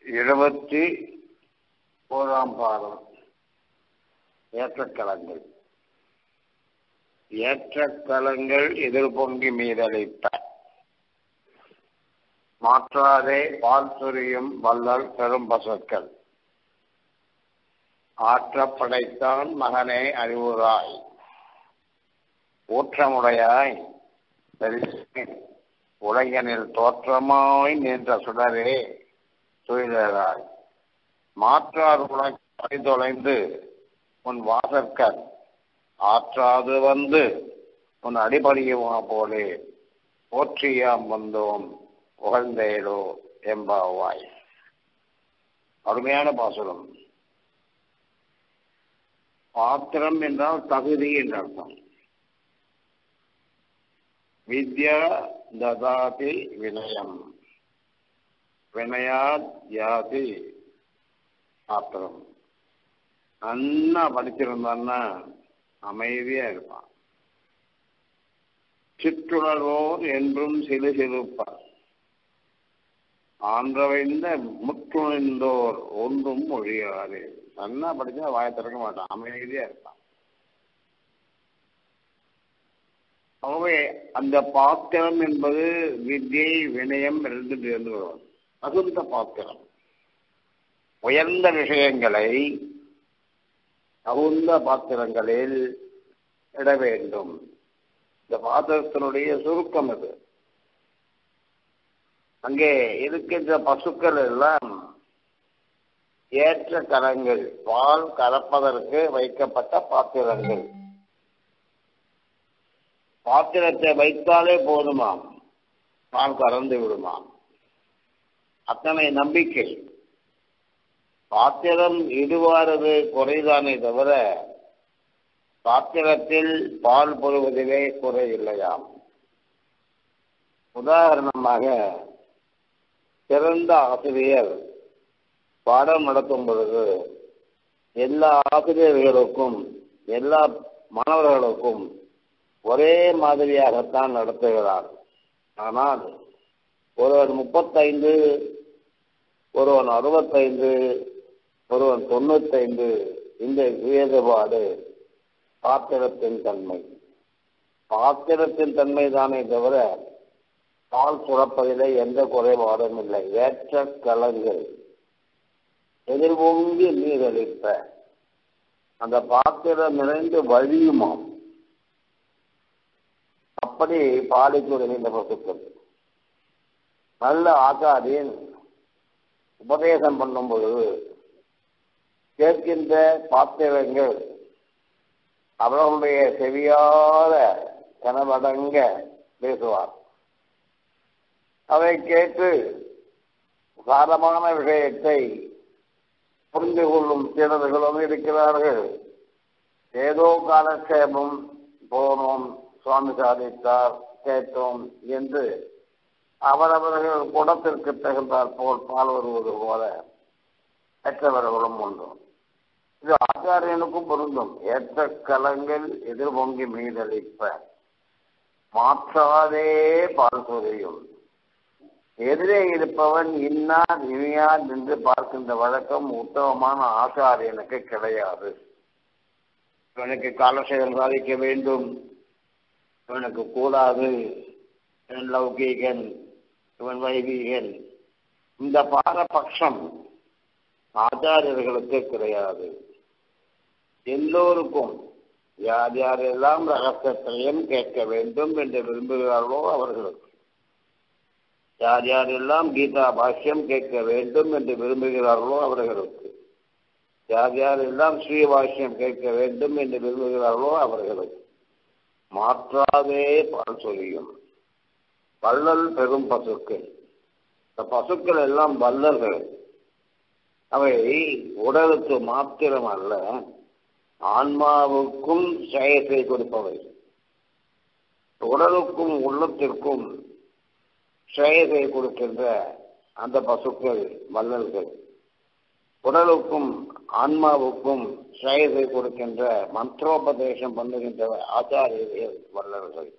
இருபத்தி ஓராம் பாதம் ஏற்றக்கலங்கள் ஏற்றக்கலங்கள் எதிர்பொங்கி மீதளிப்ப மாற்றாதே பால் சொரியும் வள்ளல் பெரும் பசுக்கள் ஆற்றப் படைத்தான் மகனே அறிவுராய் ஊற்றமுடையாய் பெரிய உலகனில் தோற்றமாய் நின்ற சுடரே துயிலராய் மாற்றார் உலக தொலைந்து உன் வாசற்கண் ஆற்றாது வந்து உன் அடிபடியுமா போலே போற்றியாம் வந்தோம் புகழ்ந்தேலோ எம்பாவாய் அருமையான பாசுரம் பாத்திரம் என்றால் தகுதி என்று அர்த்தம் வித்யா ததாதி வினயம் வினயாத் யாதி பாத்திரம் நன்னா படிச்சிருந்தான்னா அமைதியா இருப்பான் சிற்றுணர்வோர் என்றும் சிறு சிறுப்பார் ஆன்றவைந்த முற்றுணிந்தோர் ஒன்றும் மொழியாறு நன்னா படிச்சா வாய திறக்க மாட்டான் அமைதியா இருப்பான் ஆகவே அந்த பாத்திரம் என்பது வித்யை வினயம் ரெண்டு சேர்ந்து வரும் தகுந்த பாத்திரம் உயர்ந்த விஷயங்களை தகுந்த பாத்திரங்களில் இட வேண்டும் இந்த பாத்திரத்தினுடைய சுருக்கம் இது அங்கே இருக்கின்ற பசுக்கள் எல்லாம் ஏற்ற கரங்கள் பால் கலப்பதற்கு வைக்கப்பட்ட பாத்திரங்கள் பாத்திரத்தை வைத்தாலே போதுமாம் பால் கறந்து விடுமாம் அத்தனை நம்பிக்கை பாத்திரம் இடுவாரது குறைதானே தவிர பாத்திரத்தில் பால் பொறுவதிலே குறை இல்லையாம் உதாரணமாக சிறந்த ஆசிரியர் பாடம் நடத்தும் பொழுது எல்லா ஆசிரியர்களுக்கும் எல்லா மாணவர்களுக்கும் ஒரே மாதிரியாகத்தான் நடத்துகிறார் ஆனால் ஒருவன் முப்பத்தைந்து ஒருவன் அறுபத்தைந்து ஒருவன் தொண்ணூத்தைந்து இந்த வேறுபாடு பாத்திரத்தின் தன்மை பாத்திரத்தின் தன்மை தானே தவிர பால் சுரப்பதிலே எந்த குறைபாடும் இல்லை ஏற்ற கலங்கள் எதிர்பொங்கி நீரளிப்ப அந்த பாத்திரம் நிறைந்து வழியுமாம் அப்படி பாலிக்கு நிறைந்த பசுக்கள் நல்ல ஆச்சாரியன் உபதேசம் பண்ணும் பொழுது கேட்கின்ற பாத்திரங்கள் அவர்களுடைய செவியாத கனவடங்க பேசுவார் அதை கேட்டு சாரமான விஷயத்தை புரிந்து கொள்ளும் சீடர்களும் இருக்கிறார்கள் ஏதோ காலக்ஷேபம் போனோம் சுவாமி சாதித்தார் கேட்டோம் என்று அவரவர்கள் குடத்திற்கு தகுந்தால் போல் பால் வருவது போல பெற்றவர்களும் உண்டு இது ஆச்சாரியனுக்கும் பொருந்தும் ஏற்ற கலங்கள் எதிர்பொங்கி மீதளிப்ப மாற்றாதே பால் சொரியும் எதிரே இருப்பவன் இன்னார் இனியார் என்று பார்க்கின்ற வழக்கம் உத்தமமான ஆச்சாரியனுக்கு கிடையாது இவனுக்கு காலசேகம் சாதிக்க வேண்டும் இவனுக்கு கூடாது இவன் லௌகீகன் இவன் வைதீகன் இந்த பாரபட்சம் ஆச்சாரியர்களுக்கு கிடையாது எல்லோருக்கும் யார் யாரெல்லாம் ரகசியத்தையும் கேட்க வேண்டும் என்று விரும்புகிறார்களோ அவர்களுக்கு யார் யாரெல்லாம் கீதா பாஷ்யம் கேட்க வேண்டும் என்று விரும்புகிறார்களோ அவர்களுக்கு யார் யாரெல்லாம் ஸ்ரீபாஷ்யம் கேட்க வேண்டும் என்று விரும்புகிறார்களோ அவர்களுக்கு மாற்றாதே பால் சொல்லியும் வள்ளல் பெரும் பசுக்கள் இந்த பசுக்கள் எல்லாம் வல்லர்கள் அவை உடலுக்கு மாத்திரம் அல்ல ஆன்மாவுக்கும் செயத்தை கொடுப்பவை உடலுக்கும் உள்ளத்திற்கும் செயலை கொடுக்கின்ற அந்த பசுக்கள் வல்லல்கள் உடலுக்கும் ஆன்மாவுக்கும் செயலை கொடுக்கின்ற மந்திரோபதேசம் பண்ணுகின்ற ஆச்சாரியர்கள் வல்லர்கள்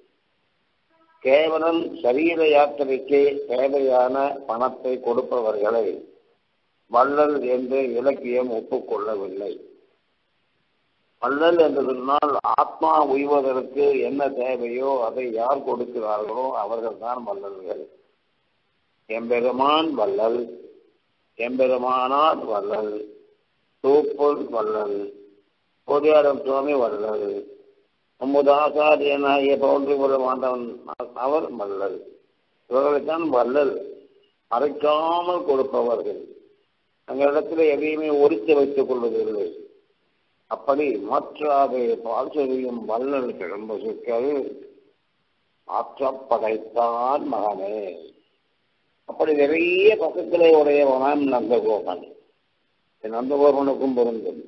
கேவலம் சரீர யாத்திரைக்கு தேவையான பணத்தை கொடுப்பவர்களை வள்ளல் என்று இலக்கியம் ஒப்புக்கொள்ளவில்லை வள்ளல் என்று சொன்னால் ஆத்மா உய்வதற்கு என்ன தேவையோ அதை யார் கொடுக்கிறார்களோ அவர்கள் தான் வள்ளல்கள் எம்பெருமான் வள்ளல் எம்பெருமானார் வள்ளல் தூப்பல் வள்ளல் பொதியாரம் சுவாமி வள்ளல் முதாசாரியனாகிய பவுண்டரி மாண்டவன் அவர் வள்ளல் இவர்களைத்தான் வள்ளல் மறைக்காமல் கொடுப்பவர்கள் தங்களிடத்தில் எதையுமே ஒரித்து வைத்துக் கொள்வதில்லை அப்படி மற்ற அதை பால் செய்யும் வள்ளல் கிளம்ப சொற்கள் ஆற்றப்படைத்தான் மகனே அப்படி நிறைய பக்கத்திலே உடையவனான் நந்தகோபன் நந்தகோபனுக்கும் பொருந்தும்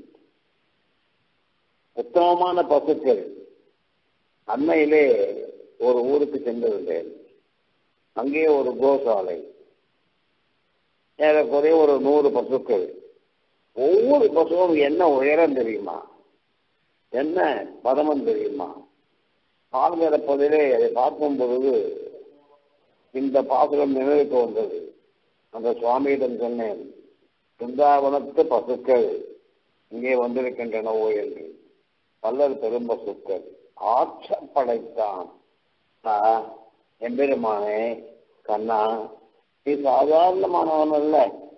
உத்தமமான பசுக்கள் அன்னையிலே ஒரு ஊருக்கு சென்றிருந்தேன் அங்கே ஒரு கோசாலை ஏறக்குறைய ஒரு நூறு பசுக்கள் ஒவ்வொரு பசுவும் என்ன உயரம் தெரியுமா என்ன பதமம் தெரியுமா பால் கிடப்பதிலே அதை பார்க்கும் பொழுது இந்த பாசுரம் நினைவுக்கு வந்தது அந்த சுவாமியிடம் சொன்னேன் பிருந்தாவனத்து பசுக்கள் இங்கே வந்திருக்கின்றனவோ என்று பல்லர் பெரும் பசுக்கள் ஆற்ற படைத்தான் எம்பெருமானே கண்ணா நீ சாதாரணமானவன் அல்ல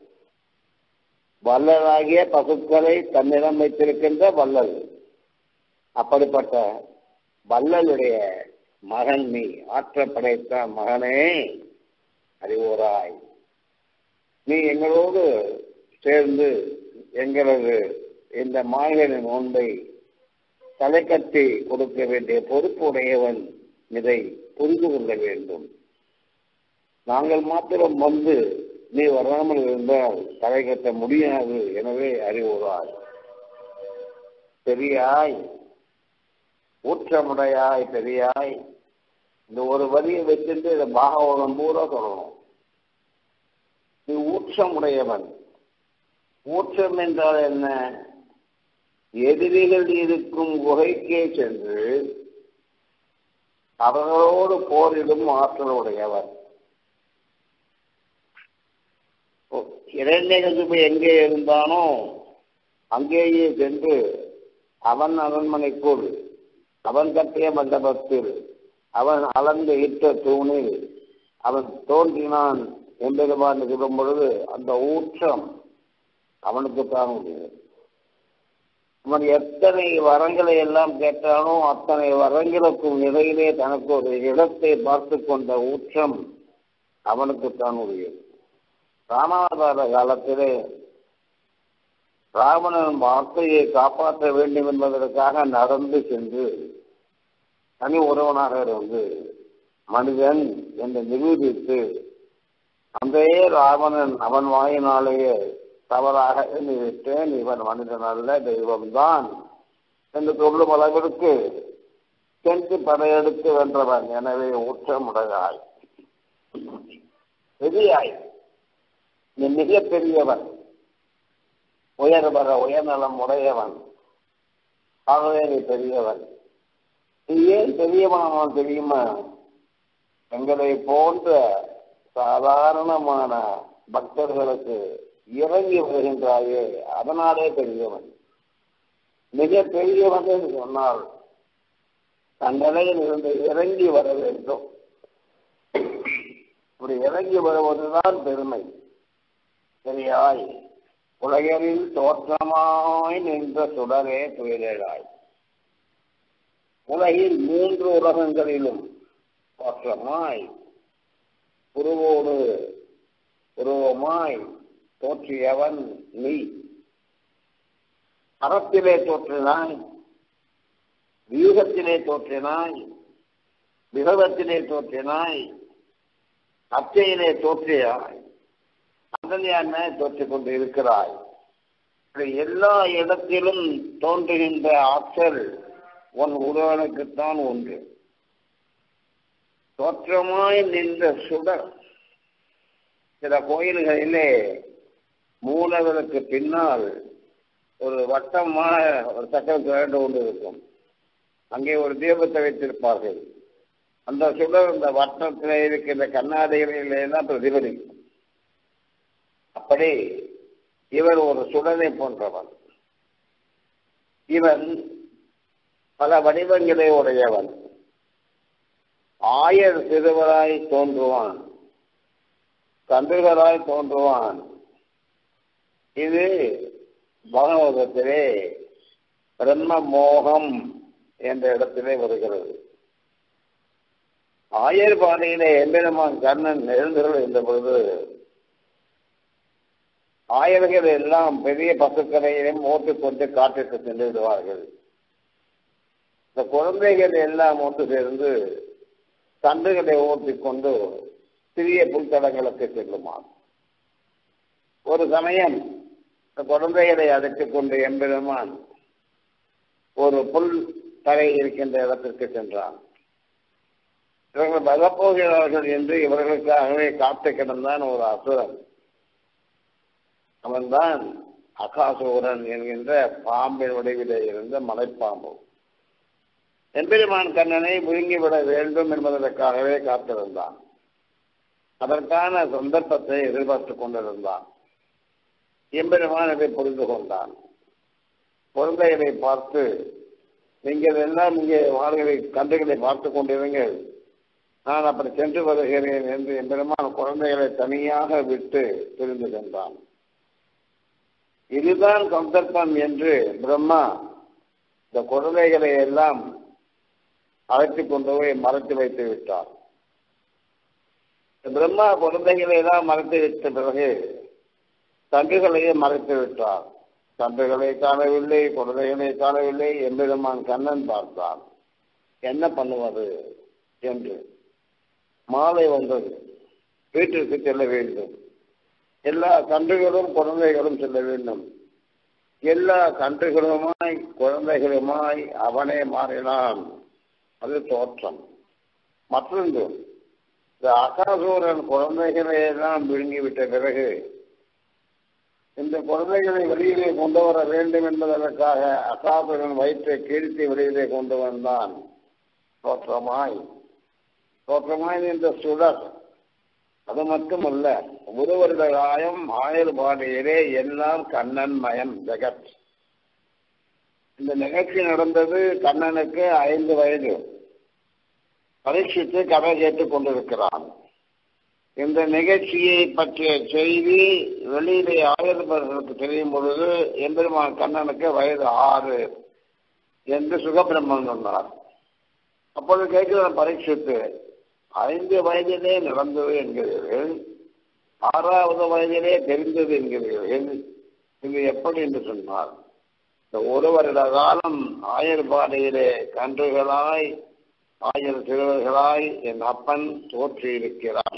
வல்லலாகிய பசுக்களை தன்னிடம் வைத்திருக்கின்ற வல்லல் அப்படிப்பட்ட வல்லலுடைய மகன் நீ ஆற்ற படைத்த மகனே அறிவோராய் நீ எங்களோடு சேர்ந்து எங்களது இந்த மாயன நோன்பை தலை கட்டி கொடுக்க வேண்டிய பொறுப்புடையவன் இதை புரிந்து கொள்ள வேண்டும் நாங்கள் மாத்திரம் வந்து நீ வராமல் இருந்தால் தலை கட்ட முடியாது எனவே அறிவுறாய் பெரியாய் ஊற்றமுடையாய் பெரியாய் இந்த ஒரு வரியை வச்சுட்டு இதை பாகவதம் பூரா சொல்லணும் நீ ஊற்றம் உடையவன் ஊற்றம் என்றால் என்ன எதிரிகள் இருக்கும் குகைக்கே சென்று அவர்களோடு போரிடும் ஆற்றல் உடையவர் இரண்யகசுபு எங்கே இருந்தானோ அங்கேயே சென்று அவன் அரண்மனைக்குள் அவன் கட்டிய மண்டபத்தில் அவன் அளந்து இட்ட தூணில் அவன் தோன்றினான் எம்பெருமான் சொல்லும் பொழுது அந்த ஊற்றம் அவனுக்கு தான் உரியது அவன் எத்தனை வரங்களை எல்லாம் கேட்டானோ அத்தனை வரங்களுக்கும் நிலையிலே தனக்கு ஒரு இடத்தை பார்த்து கொண்ட ஊற்றம் அவனுக்குத்தான் உரியது ராமாவதார காலத்திலே ராவணன் வார்த்தையை காப்பாற்ற வேண்டும் என்பதற்காக நடந்து சென்று தனி உறவனாக இருந்து மனிதன் என்று நிரூபித்து அந்த ராவணன் அவன் வாயினாலேயே தவறாக எண்ணிவிட்டேன் இவன் மனிதன் அல்ல தெய்வம்தான் என்று சொல்லும் அளவிற்கு சென்று படையெடுத்து வென்றவன் எனவே ஊற்றமுடையாய் பெரியாய் நீ மிக பெரியவன் உயர்வர உயர்நலம் உடையவன் ஆகவே நீ பெரியவன் நீ ஏன் பெரியவனானவன் தெரியுமா எங்களை போன்ற சாதாரணமான பக்தர்களுக்கு இறங்கி வருகின்றாயே அதனாலே பெரியவன் மிக பெரியவன் என்று சொன்னால் தன்னிலையில் இருந்து இறங்கி வர வேண்டும் இப்படி இறங்கி வருவதுதான் பெருமை சரியாய் உலகில் தோற்றமாய் நின்ற சுடரே துயிலாய் உலகில் மூன்று உலகங்களிலும் தோற்றமாய் உருவோடு உருவமாய் தோற்றியவன் நீ அறத்திலே தோற்றினாய் வியூகத்திலே தோற்றினாய் விகவத்திலே தோற்றினாய் அச்சையிலே தோற்றியாய் அதனையான தோற்றிக் கொண்டு இருக்கிறாய் எல்லா இடத்திலும் தோன்றுகின்ற ஆற்றல் உன் ஒருவனுக்குத்தான் ஒன்று தோற்றமாய் நின்ற சுடர் சில கோயில்களிலே மூலவருக்கு பின்னால் ஒரு வட்டமான ஒரு சக்கரம் திரண்டு கொண்டு இருக்கும் அங்கே ஒரு தீபத்தை வைத்திருப்பார்கள் அந்த சுடர் இந்த வட்டத்தில் இருக்கின்ற கண்ணாடிகளில் எல்லாம் பிரதிபலிக்கும் அப்படி இவர் ஒரு சுடனை போன்றவன் இவன் பல வடிவங்களை உடையவன் ஆயர் சிறுவராய் தோன்றுவான் கன்றுகளாய் தோன்றுவான் இது பாகவதத்திலே பிரம்ம மோகம் என்ற இடத்திலே வருகிறது ஆயர் பாதையிலே எம்பெருமான் கண்ணன் எழுந்தருள் இருந்த பொழுது ஆயர்கள் எல்லாம் பெரிய பசுக்கரையிலும் ஓட்டுக்கொண்டு காட்டிற்கு சென்று விடுவார்கள் இந்த குழந்தைகள் எல்லாம் ஒன்று சேர்ந்து கன்றுகளை ஓட்டிக்கொண்டு சிறிய புல்தடங்களுக்கு செல்லுமாம் ஒரு சமயம் இந்த குழந்தைகளை அழைத்துக் கொண்டு எம்பெருமான் ஒரு புல் தரை இருக்கின்ற இடத்திற்கு சென்றான் இவர்கள் வரப்போகிறார்கள் என்று இவர்களுக்காகவே காத்து கிடந்தான் ஒரு அசுரன் அவன்தான் அகாசூரன் என்கின்ற பாம்பின் வடிவிலே இருந்த மலைப்பாம்பு எம்பெருமான் கண்ணனை விழுங்கிவிட வேண்டும் என்பதற்காகவே காத்திருந்தான் அதற்கான சந்தர்ப்பத்தை எதிர்பார்த்து கொண்டிருந்தான் எம்பெருமான் இதை புரிந்து கொண்டான் குழந்தைகளை பார்த்து நீங்கள் எல்லாம் இங்கே வாழ்களை கன்றுகளை பார்த்து கொண்டிருங்கள் நான் அப்படி சென்று வருகிறேன் என்று எம்பெருமான் குழந்தைகளை தனியாக விட்டு பிரிந்து சென்றான் இதுதான் சந்தர்ப்பம் என்று பிரம்மா இந்த குழந்தைகளை எல்லாம் அழைத்து கொண்டு போய் மறைத்து வைத்து விட்டார் பிரம்மா குழந்தைகளை எல்லாம் மறைத்து விட்ட பிறகு தங்குகளையே மறைத்து விட்டார் தங்குகளை காணவில்லை குழந்தைகளை காணவில்லை எம்பெருமான் கண்ணன் பார்த்தான் என்ன பண்ணுவது என்று மாலை வந்தது வீட்டிற்கு செல்ல வேண்டும் எல்லா கன்றுகளும் குழந்தைகளும் செல்ல வேண்டும் எல்லா கன்றுகளுமாய் குழந்தைகளுமாய் அவனே மாறினான் அது தோற்றம் மற்றொன்று இந்த அகாசூரன் குழந்தைகளை எல்லாம் விழுங்கிவிட்ட பிறகு இந்த குழந்தைகளை வெளியிலே கொண்டு வர வேண்டும் என்பதற்காக அகாசுரன் வயிற்றை கீழ்த்தி வெளியிலே கொண்டு வந்தான் தோற்றமாய் தோற்றமாய் நின்ற சுடர் அது மட்டுமல்ல ஒரு வருட காயம் ஆயுள் பாதையிலே எல்லாம் கண்ணன் மயம் ஜெகத் இந்த நிகழ்ச்சி நடந்தது கண்ணனுக்கு ஐந்து வயது பரீட்சித்து கதை கேட்டுக் கொண்டிருக்கிறான் இந்த நிகழ்ச்சியை பற்றிய செய்தி வெளியிலே ஆயுதர்களுக்கு தெரியும் பொழுது எம்பெருமான் கண்ணனுக்கு வயது ஆறு என்று சுகபிரம்மன் சொன்னார் அப்பொழுது கேட்கிறான் பரீட்சித்து ஐந்து வயதிலே நடந்தது என்கிறீர்கள் ஆறாவது வயதிலே தெரிந்தது என்கிறீர்கள் இது எப்படி என்று சொன்னார் இந்த ஒரு வருட காலம் ஆயர் பாதையிலே கன்றுகளாய் ஆயிரம் சிறுவர்களாய் என் அப்பன் தோற்றியிருக்கிறான்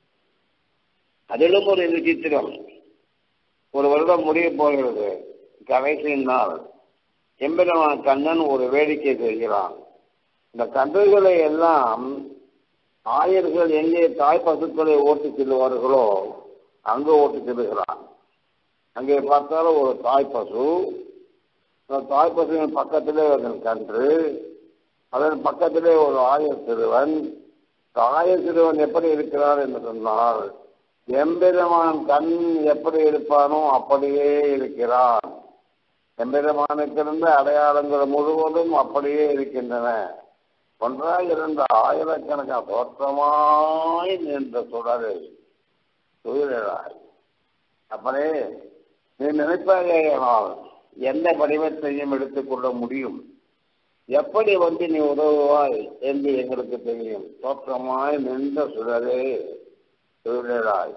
அதிலும் ஒரு விசித்திரம் ஒரு வருடம் முடிய போகிறது கடைசி நாள் எம்பெருமான் கண்ணன் ஒரு வேடிக்கை செய்கிறான் இந்த கன்றுகளை எல்லாம் ஆயர்கள் எங்கே தாய் பசுக்களை ஓட்டு செல்வார்களோ அங்கு ஓட்டு செல்லுகிறான் அங்கே பார்த்தாலும் ஒரு தாய் பசு அந்த தாய் பசுவின் பக்கத்திலே ஒரு கன்று அதன் பக்கத்திலே ஒரு ஆயர் சிறுவன் ஆயர் சிறுவன் எப்படி இருக்கிறார் என்று சொன்னால் எம்பெருமான் கண் எப்படி இருப்பானோ அப்படியே இருக்கிறான் எம்பெருமானுக்கு இருந்த அடையாளங்கள் முழுவதும் அப்படியே இருக்கின்றன ஒன்றாக இருந்த ஆயிரக்கணக்கான தோற்றமாய் நின்ற சுடரை துயிலாய் அப்பனே நீ நினைப்பானால் எந்த வடிவத்தையும் எடுத்துக்கொள்ள முடியும் எப்படி வந்து நீ உதவுவாய் என்று எங்களுக்கு தெரியும் தோற்றமாய் நின்ற சுடரே துயிலாய்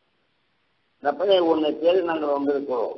அப்பனே உன்னை தேடி நாங்கள் வந்திருக்கிறோம்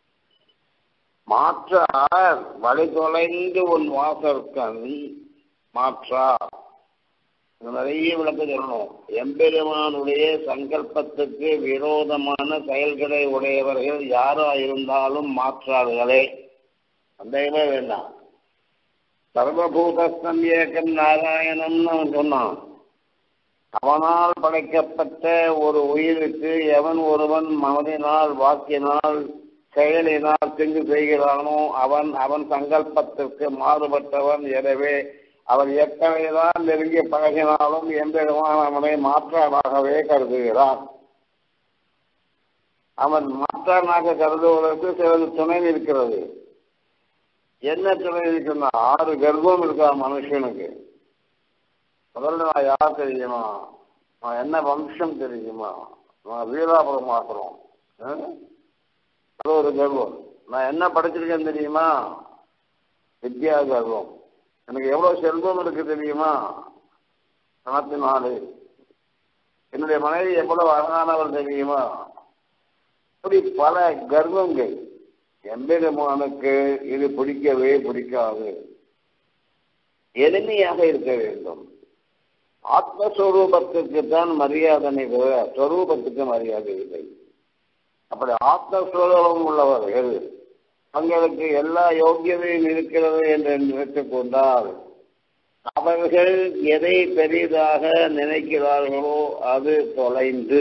மாற்றார் வழி தொலைந்து உன் வாசற்கண் மாற்றா நிறைய விளக்கம் சொல்லணும் எம்பெருமானுடைய சங்கல்பத்துக்கு விரோதமான செயல்களை உடையவர்கள் யாரா இருந்தாலும் மாற்றார்களே சந்தேகமே வேண்டாம் சர்வபூதஸ்தம் ஏகம் நாராயணம்னு அவன் சொன்னான் அவனால் படைக்கப்பட்ட ஒரு உயிருக்கு எவன் ஒருவன் மனதினால் வாக்கினால் செயலினால் திங்கு செய்கிறானோ அவன் அவன் சங்கல்பத்திற்கு மாறுபட்டவன் எனவே அவன் எத்தனைதான் நெருங்கி பழகினாலும் எம்பெருமான் அவனை மாற்றாகவே கருதுகிறான் அவன் மாற்ற மாற்றானாக கருதுவதற்கு சிலது துணை இருக்கிறது என்ன துணை இருக்குன்னா ஆறு கர்ப்பம் இருக்கா மனுஷனுக்கு முதல்ல நான் யார் தெரியுமா நான் என்ன வம்சம் தெரியுமா நான் வீராபுரம் மாத்திரம் அது ஒரு கர்வம் நான் என்ன படிச்சிருக்கேன் தெரியுமா வித்யா கர்வம் எனக்கு எவ்வளவு செல்வம் இருக்கு தெரியுமா தொண்ணூத்தி நாலு என்னுடைய மனைவி எவ்வளவு அழகானவர் தெரியுமா இப்படி பல கர்வங்கள் எம்பெருமானுக்கு இது பிடிக்கவே பிடிக்காது எளிமையாக இருக்க வேண்டும் ஆத்மஸ்வரூபத்துக்கு தான் மரியாதை ஸ்வரூபத்துக்கு மரியாதை இல்லை அப்படி ஆத்மஸ்வரூபம் உள்ளவர்கள் தங்களுக்கு எல்லா யோக்கியதையும் இருக்கிறது என்று நினைத்துக் கொண்டால் அவர்கள் எதை பெரிதாக நினைக்கிறார்களோ அது தொலைந்து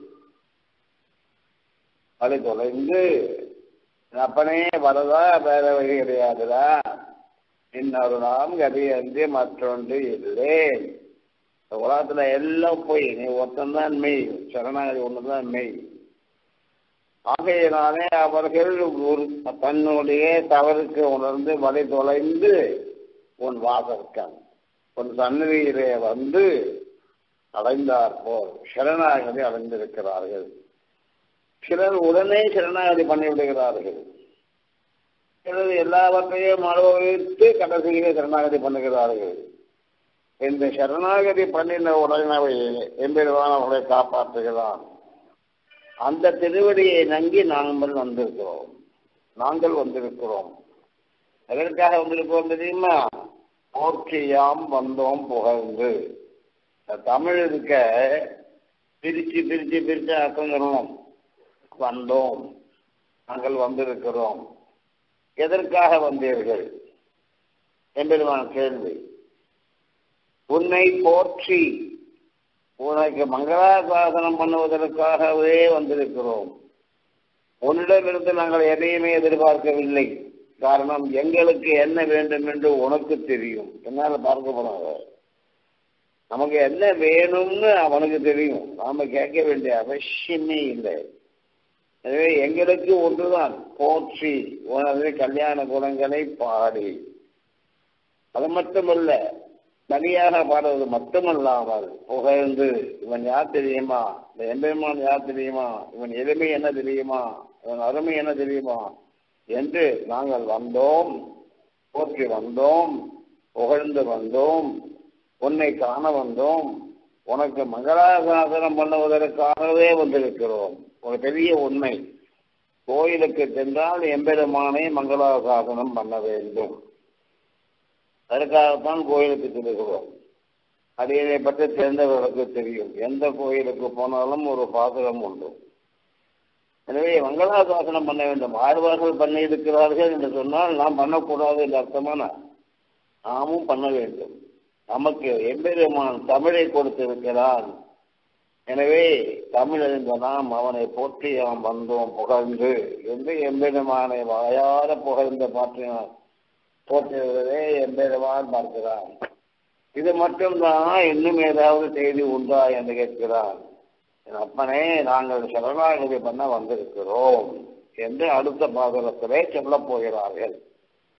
அது தொலைந்து அப்பனே வரதா வேற வழி கிடையாதுடா இன்னொரு நாம் கதி அன்றி மற்றொன்று இல்லை உலகத்துல எல்லாம் போய் நீ ஒருத்தந்தான் மெய் சரணாகதி ஒண்ணுதான் மெய் ஆகையினாலே அவர்கள் ஒரு தன்னுடைய தவறுக்கு உணர்ந்து வழி தொலைந்து உன் வாசற்கான் உன் சன்னதியிலே வந்து அடைந்தார் போல் சரணாகதி அடைந்திருக்கிறார்கள் சிலர் உடனே சரணாகதி பண்ணிவிடுகிறார்கள் சிலர் எல்லாவற்றையும் அனுபவித்து கடைசியிலே சரணாகதி பண்ணுகிறார்கள் இந்த சரணாகதி பண்ணின உடனே எம்பெருவான் அவர்களை காப்பாற்றுகிறான் அந்த திருவடியை நங்கி நாங்கள் வந்திருக்கிறோம் நாங்கள் வந்திருக்கிறோம் எதற்காக வந்திருக்கிறோம் தெரியுமா போற்றியாம் வந்தோம் புகழ்ந்து தமிழ் இருக்க பிரிச்சு பிரிச்சு பிரிச்சு அர்த்தம் சொல்லணும் வந்தோம் நாங்கள் வந்திருக்கிறோம் எதற்காக வந்தீர்கள் என்பதுமான கேள்வி உன்னை போற்றி உனக்கு மங்களாசாசனம் பண்ணுவதற்காகவே வந்திருக்கிறோம் உன்னிடமிருந்து நாங்கள் எதையுமே எதிர்பார்க்கவில்லை காரணம் எங்களுக்கு என்ன வேண்டும் என்று உனக்கு தெரியும் என்னால பார்க்கப்படாத நமக்கு என்ன வேணும்னு அவனுக்கு தெரியும் நாம கேட்க வேண்டிய அவசியமே இல்லை எனவே எங்களுக்கு ஒன்றுதான் போற்றி உனது கல்யாண குணங்களை பாடி அது மட்டுமல்ல தனியாக பாடுவது மட்டுமல்லாமல் புகழ்ந்து இவன் யார் தெரியுமா இந்த எம்பெருமான் யார் தெரியுமா இவன் எளிமை என்ன தெரியுமா இவன் அருமை என்ன தெரியுமா என்று நாங்கள் வந்தோம் போற்றி வந்தோம் புகழ்ந்து வந்தோம் உன்னை காண வந்தோம் உனக்கு மங்களாசாசனம் பண்ணுவதற்காகவே வந்திருக்கிறோம் ஒரு பெரிய உண்மை கோயிலுக்கு சென்றால் எம்பெருமானை மங்களாசாசனம் பண்ண வேண்டும் அதற்காகத்தான் கோயிலுக்கு செல்கிறோம் அது இதை பற்றி தெரிந்தவர்களுக்கு தெரியும் எந்த கோயிலுக்கு போனாலும் ஒரு பாசகம் உண்டு எனவே மங்களாசாசனம் பண்ண வேண்டும் ஆழ்வார்கள் பண்ணி இருக்கிறார்கள் என்று சொன்னால் நாம் பண்ணக்கூடாது என்று அர்த்தமான நாமும் பண்ண வேண்டும் நமக்கு எம்பெருமான் தமிழை கொடுத்திருக்கிறான் எனவே தமிழ் அறிந்த நாம் அவனை போற்றி அவன் வந்தோம் புகழ்ந்து என்று எம்பெருமானை வாயார புகழ்ந்து மாற்றினான் போற்றுவதே எம்பெருமான் பார்க்கிறான் இது மட்டும்தான் இன்னும் ஏதாவது செய்தி உண்டா என்று கேட்கிறான் என் அப்பனே நாங்கள் சரணாகதி பண்ண வந்திருக்கிறோம் என்று அடுத்த பாதகத்திலே சொல்லப் போகிறார்கள்